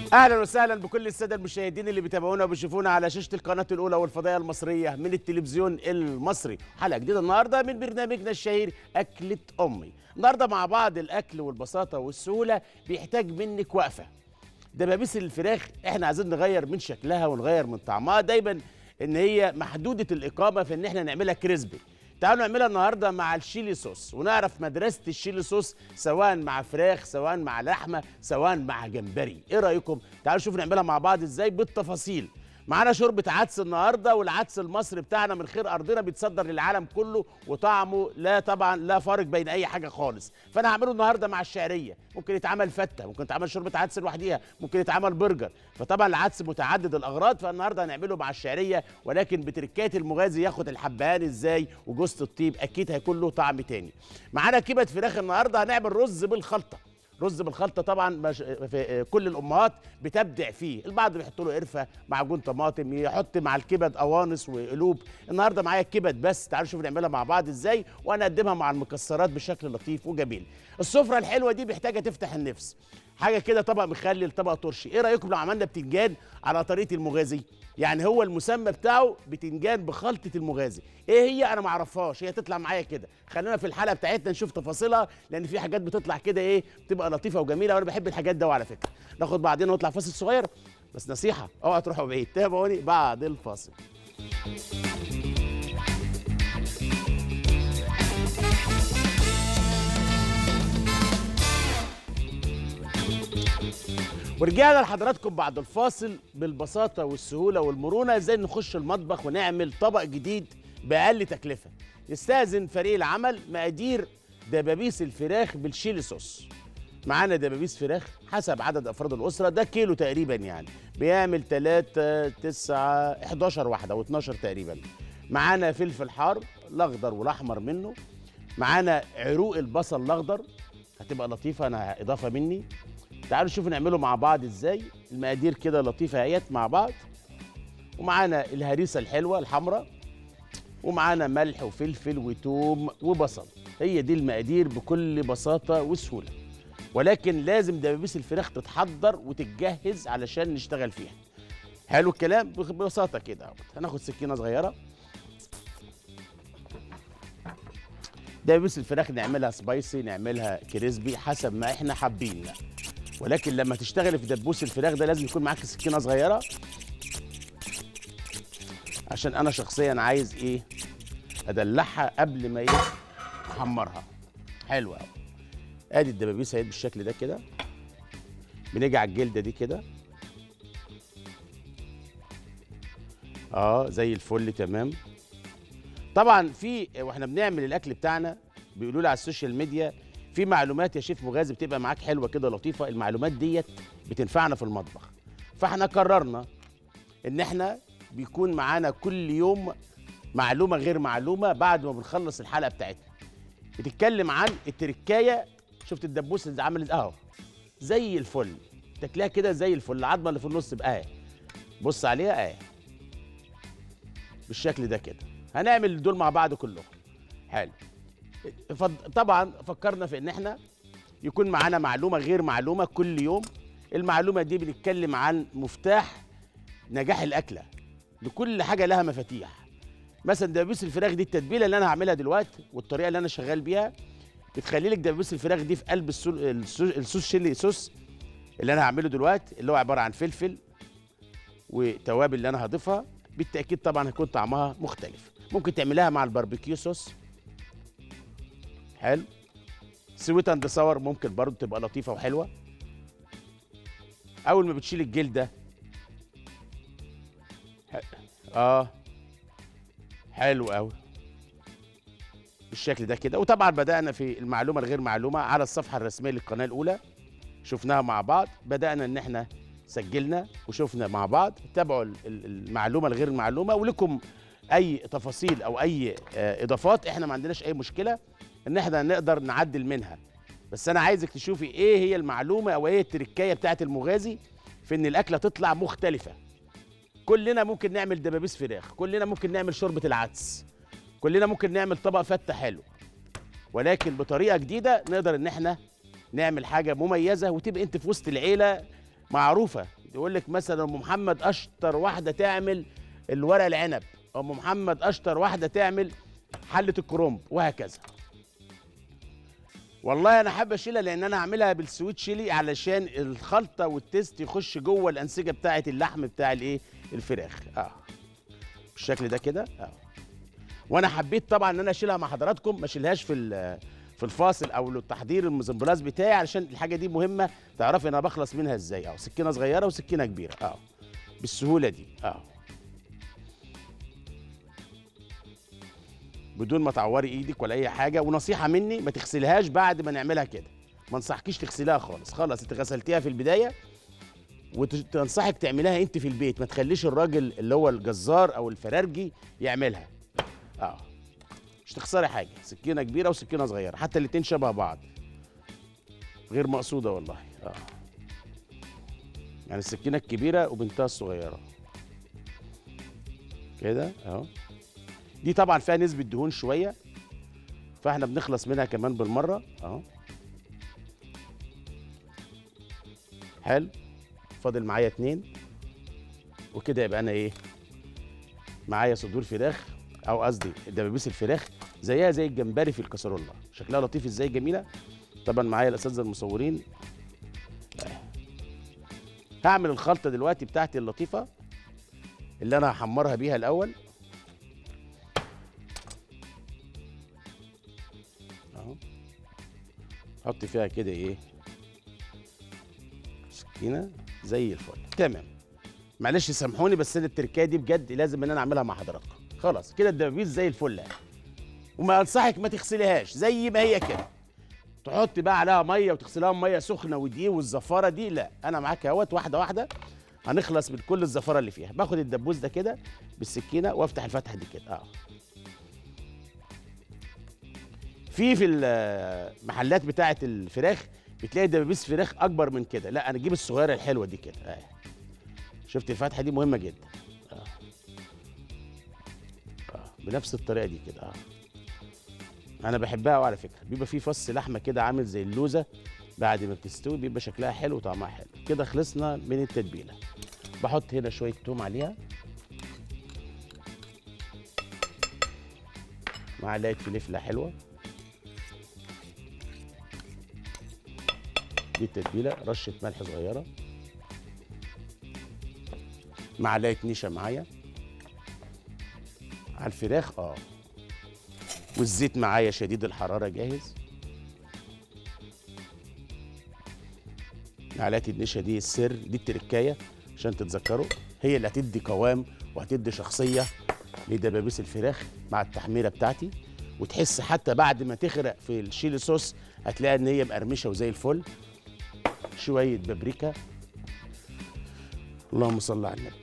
اهلا وسهلا بكل الساده المشاهدين اللي بيتابعونا وبيشوفونا على شاشه القناه الاولى والفضائيه المصريه من التلفزيون المصري حلقه جديده النهارده من برنامجنا الشهير اكله امي النهارده مع بعض الاكل والبساطه والسهوله بيحتاج منك وقفه دبابيس الفراخ احنا عايزين نغير من شكلها ونغير من طعمها دايما ان هي محدوده الاقامه في ان احنا نعملها كريسبي تعالوا نعملها النهارده مع الشيلي صوص ونعرف مدرسه الشيلي صوص سواء مع فراخ سواء مع لحمه سواء مع جمبري ايه رايكم تعالوا نشوف نعملها مع بعض ازاي بالتفاصيل معانا شوربه عدس النهارده والعدس المصري بتاعنا من خير ارضنا بيتصدر للعالم كله وطعمه لا طبعا لا فارق بين اي حاجه خالص فانا هعمله النهارده مع الشعريه ممكن يتعمل فته ممكن يتعمل شوربه عدس لوحديها ممكن يتعمل برجر فطبعا العدس متعدد الاغراض فالنهارده هنعمله مع الشعريه ولكن بتركات المغازي ياخد الحبهان ازاي وجوز الطيب اكيد هيكون له طعم تاني معانا كبد فراخ النهارده هنعمل رز بالخلطه رز بالخلطه طبعا مش في كل الامهات بتبدع فيه البعض بيحط له قرفه معجون طماطم يحط مع الكبد قوانص وقلوب النهارده معايا الكبد بس تعالوا نشوف نعملها مع بعض ازاي وانا اقدمها مع المكسرات بشكل لطيف وجميل السفره الحلوه دي محتاجه تفتح النفس حاجه كده طبق مخلل طبق ترشي ايه رايكم لو عملنا بتنجان على طريقه المغازي يعني هو المسمى بتاعه بتنجان بخلطه المغازي ايه هي انا ما اعرفهاش هي تطلع معايا كده خلينا في الحلقه بتاعتنا نشوف تفاصيلها لان في حاجات بتطلع كده ايه بتبقى لطيفه وجميله وانا بحب الحاجات ده على فكره ناخد بعدين ونطلع فاصل صغير بس نصيحه اوعى تروحوا بعيد تابعوني بعد الفاصل ورجعنا لحضراتكم بعد الفاصل بالبساطة والسهولة والمرونة ازاي نخش المطبخ ونعمل طبق جديد بأقل تكلفة يستأذن فريق العمل مقادير دبابيس الفراخ بالشيلي صوص معانا دبابيس فراخ حسب عدد أفراد الأسرة ده كيلو تقريبا يعني بيعمل 3 9 11 واحدة أو 12 تقريبا معانا فلفل حار الأخضر والأحمر منه معانا عروق البصل الأخضر هتبقى لطيفة أنا إضافة مني تعالوا نشوف نعمله مع بعض ازاي المقادير كده لطيفه اهيت مع بعض ومعانا الهريسه الحلوه الحمراء ومعانا ملح وفلفل وتوم وبصل هي دي المقادير بكل بساطه وسهوله ولكن لازم دبابيس الفراخ تتحضر وتتجهز علشان نشتغل فيها حلو الكلام ببساطه كده اهوت هناخد سكينه صغيره دبابيس الفراخ نعملها سبايسي نعملها كريسبي حسب ما احنا حابين ولكن لما تشتغلي في دبوس الفراخ ده لازم يكون معاك سكينه صغيره عشان انا شخصيا عايز ايه ادلعها قبل ما ايه احمرها حلو قوي ادي الدبابيس اهي بالشكل ده كده بنيجي على الجلده دي كده اه زي الفل تمام طبعا في واحنا بنعمل الاكل بتاعنا بيقولوا لي على السوشيال ميديا في معلومات يا شيف مغازي بتبقى معاك حلوه كده لطيفه المعلومات ديت بتنفعنا في المطبخ فاحنا قررنا ان احنا بيكون معانا كل يوم معلومه غير معلومه بعد ما بنخلص الحلقه بتاعتنا بتتكلم عن التركايه شفت الدبوس اللي عملت اهو زي الفل تاكلها كده زي الفل العظمه اللي في النص بقى بص عليها اهي بالشكل ده كده هنعمل دول مع بعض كلهم حلو فض- طبعا فكرنا في ان احنا يكون معانا معلومه غير معلومه كل يوم المعلومه دي بنتكلم عن مفتاح نجاح الاكله لكل حاجه لها مفاتيح مثلا دبابيس الفراخ دي التتبيله اللي انا هعملها دلوقتي والطريقه اللي انا شغال بيها بتخلي لك دبابيس الفراخ دي في قلب السو- السو- الصوص شيلي صوص اللي انا هعمله دلوقتي اللي هو عباره عن فلفل وتوابل اللي انا هضيفها بالتاكيد طبعا هيكون طعمها مختلف ممكن تعملها مع الباربيكيو صوص حلو سويت اند صور ممكن برضو تبقى لطيفه وحلوه اول ما بتشيل الجلده ح- اه حلو قوي بالشكل ده كده وطبعا بدانا في المعلومه الغير معلومه على الصفحه الرسميه للقناه الاولى شفناها مع بعض بدانا ان احنا سجلنا وشفنا مع بعض تابعوا ال- ال- المعلومه الغير معلومه ولكم اي تفاصيل او اي آه، اضافات احنا ما عندناش اي مشكله ان احنا نقدر نعدل منها بس انا عايزك تشوفي ايه هي المعلومه او ايه التركايه بتاعت المغازي في ان الاكله تطلع مختلفه كلنا ممكن نعمل دبابيس فراخ كلنا ممكن نعمل شوربه العدس كلنا ممكن نعمل طبق فته حلو ولكن بطريقه جديده نقدر ان احنا نعمل حاجه مميزه وتبقى انت في وسط العيله معروفه يقول لك مثلا ام محمد اشطر واحده تعمل الورق العنب ام محمد اشطر واحده تعمل حله الكرنب وهكذا والله انا حابب اشيلها لان انا اعملها بالسويت شيلي علشان الخلطه والتيست يخش جوه الانسجه بتاعه اللحم بتاع الايه الفراخ اه بالشكل ده كده اه وانا حبيت طبعا ان انا اشيلها مع حضراتكم ما اشيلهاش في ال- في الفاصل او التحضير المزمبلاز بتاعي علشان الحاجه دي مهمه تعرفي انا بخلص منها ازاي اه سكينه صغيره وسكينه كبيره اه بالسهوله دي اه بدون ما تعوري ايدك ولا اي حاجه ونصيحه مني ما تغسلهاش بعد ما نعملها كده ما انصحكيش تغسليها خالص خلاص انت غسلتيها في البدايه وتنصحك تعمليها انت في البيت ما تخليش الراجل اللي هو الجزار او الفرارجي يعملها اه مش تخسري حاجه سكينه كبيره وسكينه صغيره حتى الاتنين شبه بعض غير مقصوده والله اه يعني السكينه الكبيره وبنتها الصغيره كده اهو دي طبعا فيها نسبه دهون شويه فاحنا بنخلص منها كمان بالمره اهو حلو فاضل معايا اتنين وكده يبقى انا ايه معايا صدور فراخ او قصدي دبابيس الفراخ زيها زي الجمبري في الكسرولة شكلها لطيف ازاي جميله طبعا معايا الاساتذه المصورين آه. هعمل الخلطه دلوقتي بتاعتي اللطيفه اللي انا هحمرها بيها الاول اهو حط فيها كده ايه سكينه زي الفل تمام معلش سامحوني بس انا التركايه دي بجد لازم ان انا اعملها مع حضراتكم خلاص كده الدبابيس زي الفل يعني وما انصحك ما تغسليهاش زي ما هي كده تحط بقى عليها ميه وتغسلها بميه سخنه ودقيق والزفاره دي لا انا معاك اهوت واحده واحده هنخلص من كل الزفاره اللي فيها باخد الدبوس ده كده بالسكينه وافتح الفتحه دي كده اه في في المحلات بتاعه الفراخ بتلاقي دبابيس فراخ اكبر من كده لا انا اجيب الصغيره الحلوه دي كده آه. شفت الفتحه دي مهمه جدا آه. آه. بنفس الطريقه دي كده اه انا بحبها قوي على فكره بيبقى فيه فص لحمه كده عامل زي اللوزه بعد ما بتستوي بيبقى شكلها حلو وطعمها حلو كده خلصنا من التتبيله بحط هنا شويه توم عليها معلقه فلفله حلوه دي التتبيله رشه ملح صغيره معلقه نشا معايا على الفراخ اه والزيت معايا شديد الحراره جاهز معلقه النشا دي السر دي التركايه عشان تتذكروا هي اللي هتدي قوام وهتدي شخصيه لدبابيس الفراخ مع التحميره بتاعتي وتحس حتى بعد ما تغرق في الشيلي صوص هتلاقي ان هي مقرمشه وزي الفل شويه بابريكا اللهم صل على النبي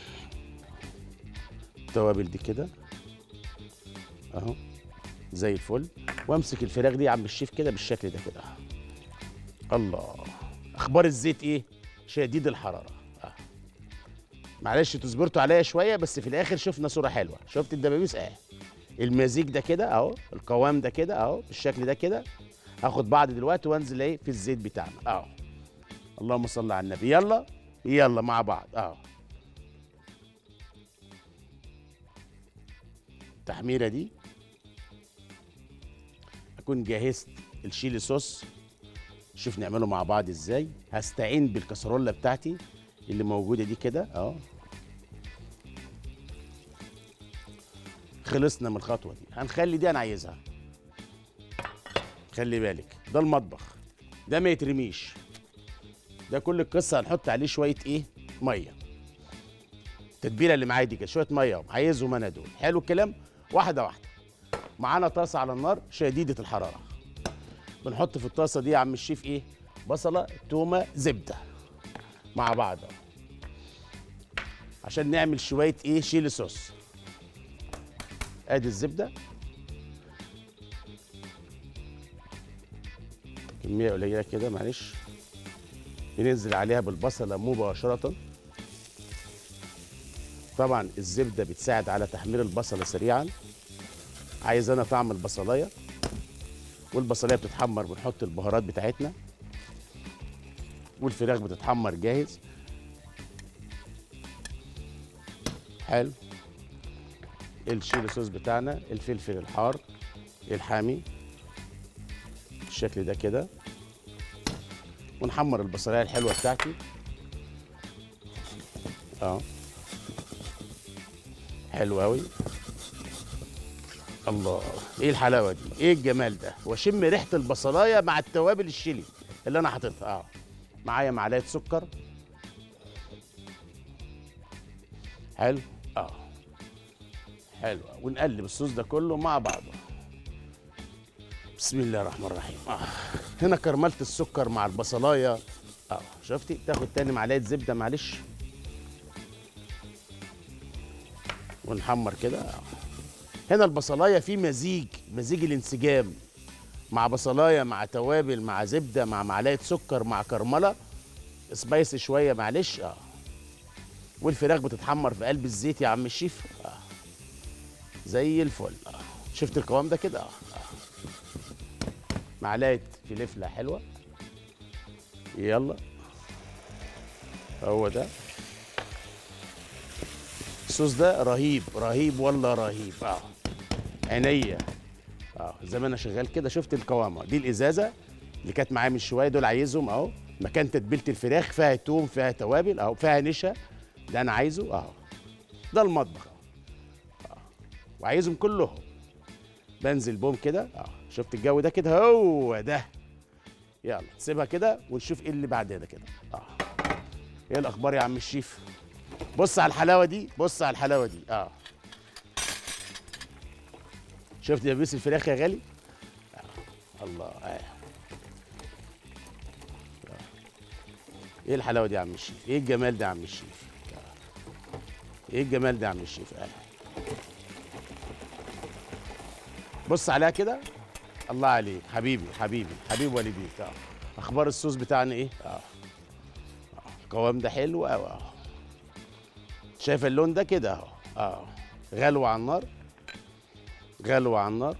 التوابل دي كده اهو زي الفل وامسك الفراخ دي يا عم الشيف كده بالشكل ده كده الله اخبار الزيت ايه شديد الحراره آه. معلش تصبرتوا عليا شويه بس في الاخر شفنا صوره حلوه شفت الدبابيس اهي المزيج ده كده اهو القوام ده كده اهو بالشكل ده كده هاخد بعض دلوقتي وانزل ايه في الزيت بتاعنا اهو اللهم صل على النبي يلا يلا مع بعض اهو التحميره دي اكون جهزت الشيلي صوص شوف نعمله مع بعض ازاي هستعين بالكسرولة بتاعتي اللي موجوده دي كده اهو خلصنا من الخطوه دي هنخلي دي انا عايزها خلي بالك ده المطبخ ده ما يترميش ده كل القصه هنحط عليه شويه ايه ميه التتبيله اللي معايا دي كده شويه ميه اهو عايزهم انا دول حلو الكلام واحده واحده معانا طاسه على النار شديده الحراره بنحط في الطاسه دي يا عم الشيف ايه بصله تومه زبده مع بعض أهو. عشان نعمل شويه ايه شيلي صوص ادي الزبده كميه قليله كده معلش بننزل عليها بالبصله مباشره طبعا الزبده بتساعد على تحمير البصله سريعا عايز انا طعم البصلايه والبصلايه بتتحمر بنحط البهارات بتاعتنا والفراخ بتتحمر جاهز حلو الشيلي صوص بتاعنا الفلفل الحار الحامي بالشكل ده كده ونحمر البصلايه الحلوه بتاعتي اه حلو قوي الله ايه الحلاوه دي ايه الجمال ده واشم ريحه البصلايه مع التوابل الشيلي اللي انا حاططها اه معايا معلقه سكر حلو اه حلو ونقلب الصوص ده كله مع بعضه بسم الله الرحمن الرحيم آه. هنا كرملت السكر مع البصلايه اه شفتي تاخد تاني معلقه زبده معلش ونحمر كده آه. هنا البصلايه في مزيج مزيج الانسجام مع بصلايه مع توابل مع زبده مع معلقه سكر مع كرمله سبايسي شويه معلش اه والفراخ بتتحمر في قلب الزيت يا عم الشيف اه زي الفل اه شفت القوام ده كده اه, آه. معلقه فلفله حلوه يلا هو ده الصوص ده رهيب رهيب والله رهيب اه عينيا اه زي ما انا شغال كده شفت القوامه دي الازازه اللي كانت معايا من شويه دول عايزهم اهو مكان تتبيله الفراخ فيها توم فيها توابل اهو فيها نشا ده انا عايزه اهو ده المطبخ اهو آه. وعايزهم كلهم بنزل بوم كده اه شفت الجو ده كده هو ده يلا سيبها كده ونشوف ايه اللي بعد ده كده اه ايه الاخبار يا عم الشيف بص على الحلاوه دي بص على الحلاوه دي اه شفت دبيس الفراخ يا غالي آه. الله آه. ايه الحلاوه دي يا عم الشيف ايه الجمال ده يا عم الشيف آه. ايه الجمال ده يا عم الشيف آه. بص عليها كده الله عليك حبيبي حبيبي حبيب والديك اه اخبار الصوص بتاعنا ايه اه آه. القوام ده حلو قوي اه شايف اللون ده كده اهو اه غلو على النار غلو على النار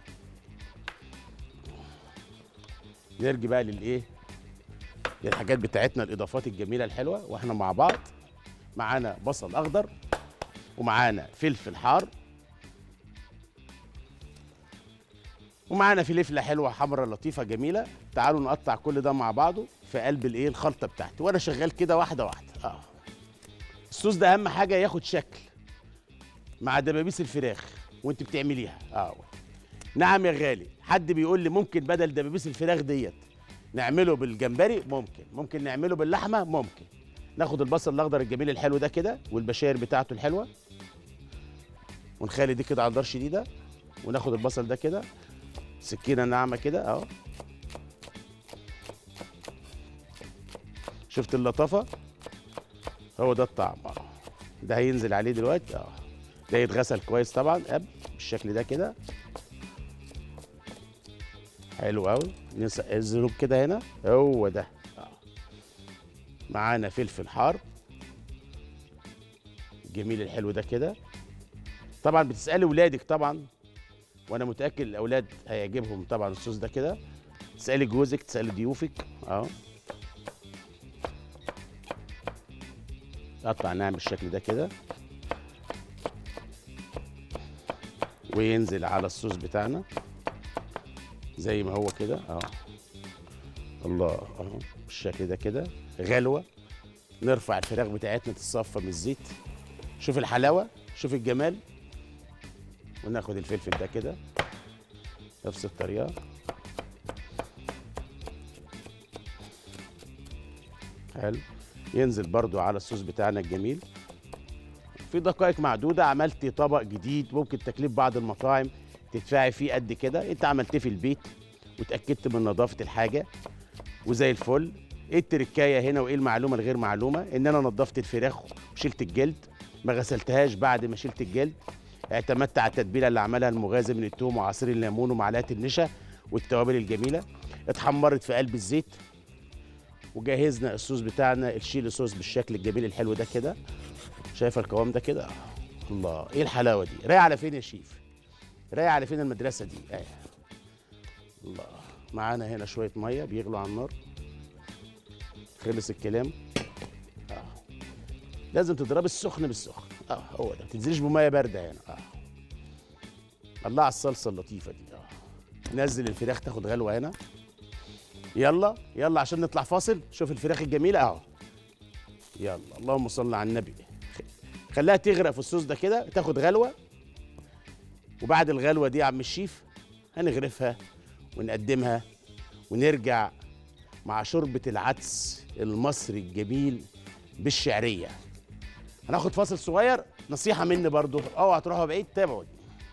نرجع بقى للايه للحاجات بتاعتنا الاضافات الجميله الحلوه واحنا مع بعض معانا بصل اخضر ومعانا فلفل حار ومعانا فلفله حلوه حمراء لطيفه جميله تعالوا نقطع كل ده مع بعضه في قلب الايه الخلطه بتاعتي وانا شغال كده واحده واحده اه الصوص ده اهم حاجه ياخد شكل مع دبابيس الفراخ وانت بتعمليها اه نعم يا غالي حد بيقول لي ممكن بدل دبابيس الفراخ ديت نعمله بالجمبري ممكن ممكن نعمله باللحمه ممكن ناخد البصل الاخضر الجميل الحلو ده كده والبشاير بتاعته الحلوه ونخلي دي كده على نار شديده وناخد البصل ده كده سكينه ناعمه كده اهو شفت اللطافه هو ده الطعم اه ده هينزل عليه دلوقتي اه ده يتغسل كويس طبعا قبل بالشكل ده كده حلو قوي الذنوب كده هنا هو ده اه معانا فلفل حار الجميل الحلو ده كده طبعا بتسالي ولادك طبعا وانا متاكد الاولاد هيعجبهم طبعا الصوص ده كده تسالي جوزك تسالي ضيوفك اه قطع ناعم بالشكل ده كده وينزل على الصوص بتاعنا زي ما هو كده اه الله اهو بالشكل ده كده غلوه نرفع الفراخ بتاعتنا تتصفى من الزيت شوف الحلاوه شوف الجمال وناخد الفلفل ده كده نفس الطريقه حلو ينزل برضو على الصوص بتاعنا الجميل في دقائق معدودة عملت طبق جديد ممكن تكليف بعض المطاعم تدفعي فيه قد كده انت عملتيه في البيت وتأكدت من نظافة الحاجة وزي الفل ايه التركايه هنا وايه المعلومه الغير معلومه ان انا نظفت الفراخ وشلت الجلد ما غسلتهاش بعد ما شلت الجلد اعتمدت على التتبيله اللي عملها المغازي من التوم وعصير الليمون ومعلقه النشا والتوابل الجميله اتحمرت في قلب الزيت وجهزنا الصوص بتاعنا الشيلي صوص بالشكل الجميل الحلو ده كده شايفه القوام ده كده الله ايه الحلاوه دي رايح على فين يا شيف رايح على فين المدرسه دي ايه الله معانا هنا شويه ميه بيغلوا على النار خلص الكلام آه. لازم تضرب السخن بالسخن اه هو ده ما تنزليش بميه بارده هنا اه الله على الصلصه اللطيفه دي اه نزل الفراخ تاخد غلوه هنا يلا يلا عشان نطلع فاصل شوف الفراخ الجميله اهو يلا اللهم صل على النبي خليها تغرق في الصوص ده كده تاخد غلوه وبعد الغلوه دي يا عم الشيف هنغرفها ونقدمها ونرجع مع شوربه العدس المصري الجميل بالشعريه هناخد فاصل صغير نصيحه مني برضو اوعى تروحوا بعيد تابعوا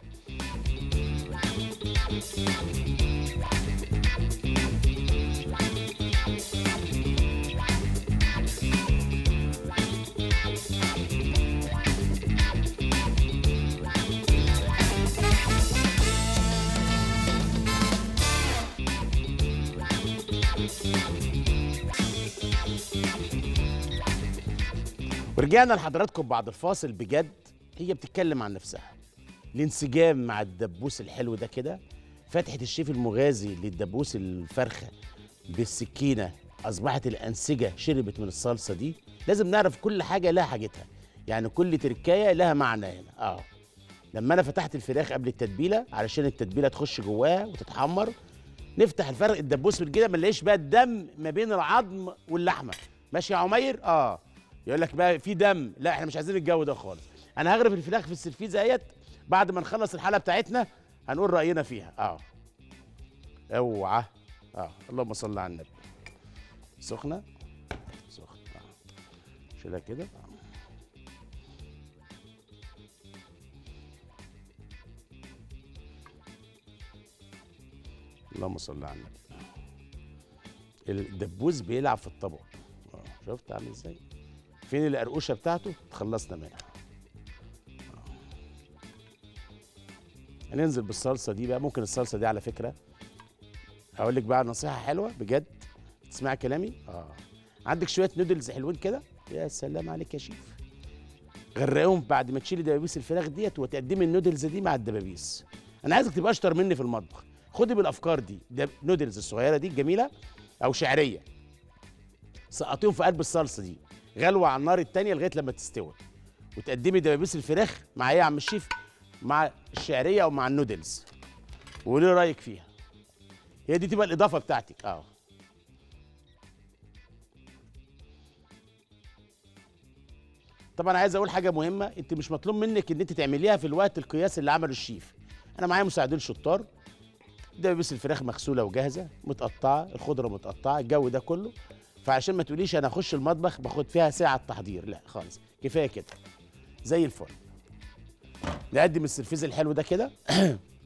ورجعنا لحضراتكم بعد الفاصل بجد هي بتتكلم عن نفسها الانسجام مع الدبوس الحلو ده كده فتحة الشيف المغازي للدبوس الفرخة بالسكينة أصبحت الأنسجة شربت من الصلصة دي لازم نعرف كل حاجة لها حاجتها يعني كل تركاية لها معنى هنا اه لما أنا فتحت الفراخ قبل التتبيلة علشان التتبيلة تخش جواها وتتحمر نفتح الفرق الدبوس من كده ما نلاقيش بقى الدم ما بين العظم واللحمة ماشي يا عمير اه يقول لك بقى في دم لا احنا مش عايزين الجو ده خالص انا هغرف الفراخ في السرفيزه اهيت بعد ما نخلص الحلقه بتاعتنا هنقول راينا فيها اه اوعى اه اللهم صل على النبي سخنه سخنه آه. شيلها كده آه. اللهم صل على النبي الدبوس بيلعب في الطبق اه شفت عامل ازاي فين القرقوشه بتاعته تخلصنا منها هننزل بالصلصه دي بقى ممكن الصلصه دي على فكره هقول لك بقى نصيحه حلوه بجد تسمع كلامي اه عندك شويه نودلز حلوين كده يا سلام عليك يا شيف غرقهم بعد ما تشيلي دبابيس الفراخ ديت وتقدمي النودلز دي مع الدبابيس انا عايزك تبقى اشطر مني في المطبخ خدي بالافكار دي دب... نودلز الصغيره دي الجميله او شعريه سقطيهم في قلب الصلصه دي غلوه على النار التانية لغايه لما تستوي وتقدمي دبابيس الفراخ مع ايه يا عم الشيف مع الشعريه او مع النودلز وقولي لي رايك فيها هي دي تبقى الاضافه بتاعتك اه طبعا عايز اقول حاجه مهمه انت مش مطلوب منك ان انت تعمليها في الوقت القياسي اللي عمله الشيف انا معايا مساعدين شطار دبابيس الفراخ مغسوله وجاهزه متقطعه الخضره متقطعه الجو ده كله فعشان ما تقوليش انا اخش المطبخ باخد فيها ساعه تحضير لا خالص كفايه كده زي الفل نقدم السرفيز الحلو ده كده